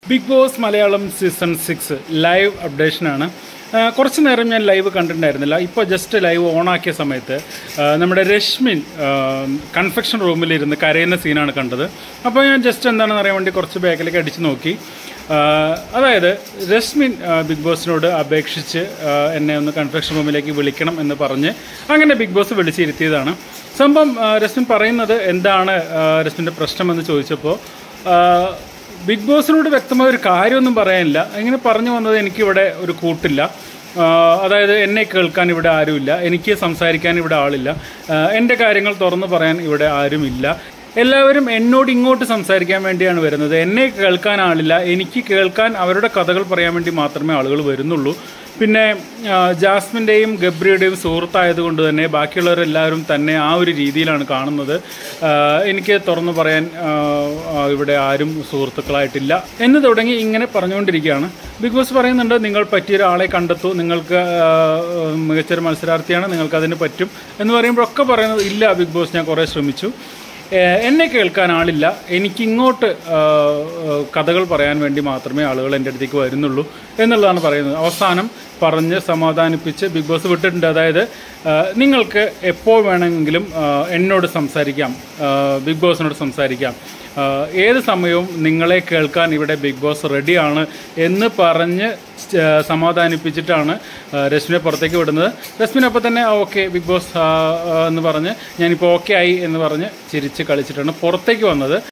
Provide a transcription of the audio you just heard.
big Boss Malayalam season six live അപ്ഡേഷനാണ് ആ, കുറച്ച് നേരം ഞാൻ ലൈവ് കണ്ടിട്ടുണ്ടായിരുന്നില്ല ഇപ്പോൾ ജസ്റ്റ് ലൈവ് ഓണാക്കിയ സമയത്ത് ആ, നമ്മുടെ രശ്മിൻ കൺഫെക്ഷൻ റൂമിലിരുന്ന് കരയുന്ന സീനാണ് കണ്ടത് അപ്പോൾ ഞാൻ ജസ്റ്റ് എന്താണെന്ന് അറിയാൻ വേണ്ടി കുറച്ച് ബാക്കിലേക്ക് അടിച്ച് നോക്കി ആ, അതായത് രശ്മിൻ ആ, ബിഗ് ബോസിനോട് അപേക്ഷിച്ച് ആ, എന്നെ ഒന്ന് കൺഫെക്ഷൻ റൂമിലേക്ക് വിളിക്കണം എന്ന് പറഞ്ഞ് അങ്ങനെ ബിഗ് ബോസ് വിളിച്ചിരുത്തിയതാണ് സംഭവം ആ, രശ്മിൻ പറയുന്നത് എന്താണ് ആ, രശ്മിൻ്റെ പ്രശ്നമെന്ന് ചോദിച്ചപ്പോൾ ആ, ബിഗ് ബോസിനോട് വ്യക്തമായ ഒരു കാര്യമൊന്നും പറയാനില്ല ഇങ്ങനെ പറഞ്ഞു വന്നത് എനിക്കിവിടെ ഒരു കൂട്ടില്ല ആ, അതായത് എന്നെ കേൾക്കാൻ ഇവിടെ ആരുമില്ല എനിക്ക് സംസാരിക്കാൻ ഇവിടെ ആളില്ല ആ, എൻ്റെ കാര്യങ്ങൾ തുറന്നു പറയാൻ ഇവിടെ ആരുമില്ല എല്ലാവരും എന്നോട് ഇങ്ങോട്ട് സംസാരിക്കാൻ വേണ്ടിയാണ് വരുന്നത് എന്നെ കേൾക്കാൻ ആളില്ല എനിക്ക് കേൾക്കാൻ അവരുടെ കഥകൾ പറയാൻ വേണ്ടി മാത്രമേ ആളുകൾ വരുന്നുള്ളൂ പിന്നെ ആ, ജാസ്മിൻ്റെയും ഗബ്രിയുടെയും സുഹൃത്തായതുകൊണ്ട് തന്നെ ബാക്കിയുള്ളവരെല്ലാവരും തന്നെ ആ ഒരു രീതിയിലാണ് കാണുന്നത് ആ, എനിക്ക് തുറന്നു പറയാൻ ആ, ആ, ഇവിടെ ആരും സുഹൃത്തുക്കളായിട്ടില്ല എന്ന് തുടങ്ങി ഇങ്ങനെ പറഞ്ഞുകൊണ്ടിരിക്കുകയാണ് ബിഗ് ബോസ് പറയുന്നുണ്ട് നിങ്ങൾ പറ്റിയ ഒരാളെ കണ്ടെത്തൂ നിങ്ങൾക്ക് ആ, മികച്ചൊരു മത്സരാർത്ഥിയാണ് നിങ്ങൾക്ക് അതിന് പറ്റും എന്ന് പറയുമ്പോഴൊക്കെ പറയുന്നത് ഇല്ല ബിഗ് ബോസ് ഞാൻ കുറേ ശ്രമിച്ചു ഏഹ് എന്നെ കേൾക്കാൻ ആളില്ല എനിക്കിങ്ങോട്ട് ആഹ്, ആഹ്, കഥകൾ പറയാൻ വേണ്ടി മാത്രമേ ആളുകൾ എൻ്റെ അടുത്തേക്ക് വരുന്നുള്ളൂ എന്നുള്ളതാണ് പറയുന്നത് അവസാനം പറഞ്ഞ് സമാധാനിപ്പിച്ച് ബിഗ് ബോസ് വിട്ടിട്ടുണ്ട് അതായത് ആഹ്, നിങ്ങൾക്ക് എപ്പോൾ വേണമെങ്കിലും ആഹ്, എന്നോട് സംസാരിക്കാം ആഹ്, ബിഗ് ബോസിനോട് സംസാരിക്കാം ആഹ്, ഏത് സമയവും നിങ്ങളെ കേൾക്കാൻ ഇവിടെ ബിഗ് ബോസ് റെഡിയാണ് എന്ന് പറഞ്ഞ് ച- സമാധാനിപ്പിച്ചിട്ടാണ് ആഹ്, രശ്മിനെ പുറത്തേക്ക് വിടുന്നത് രശ്മിൻ അപ്പോൾ തന്നെ ഓക്കെ ബിഗ് ബോസ് ആഹ്, ആഹ് എന്ന് പറഞ്ഞ് ഞാനിപ്പോൾ ഓക്കെ ആയി എന്ന് പറഞ്ഞ് ചിരിച്ച് കളിച്ചിട്ടാണ് പുറത്തേക്ക് വന്നത്